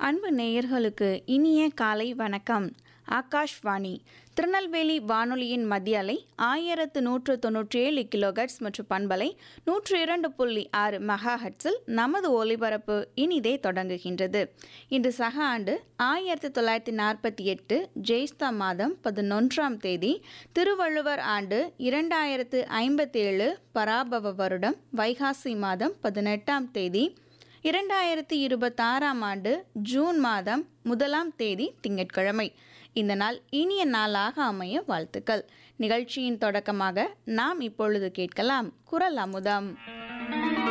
அன்பு நேயர்களுக்கு இனிய காலை வணக்கம் ஆகாஷ்வாணி திருநெல்வேலி வானொலியின் மத்திய அலை ஆயிரத்து நூற்று தொன்னூற்றி ஏழு கிலோகட்ஸ் மற்றும் பண்பலை நூற்று இரண்டு புள்ளி ஆறு மெகா ஹட்ஸில் நமது ஒலிபரப்பு இனிதே தொடங்குகின்றது இன்று சக ஆண்டு ஆயிரத்தி தொள்ளாயிரத்தி நாற்பத்தி எட்டு ஜெய்ஸ்தா மாதம் பதினொன்றாம் தேதி திருவள்ளுவர் ஆண்டு இரண்டாயிரத்து ஐம்பத்தேழு பராபவ வருடம் வைகாசி மாதம் பதினெட்டாம் தேதி இரண்டாயிரத்தி இருபத்தாறாம் ஆண்டு ஜூன் மாதம் முதலாம் தேதி திங்கட்கிழமை இந்த நாள் இனிய நாளாக அமைய வாழ்த்துக்கள் நிகழ்ச்சியின் தொடக்கமாக நாம் இப்பொழுது கேட்கலாம் குரல் அமுதம்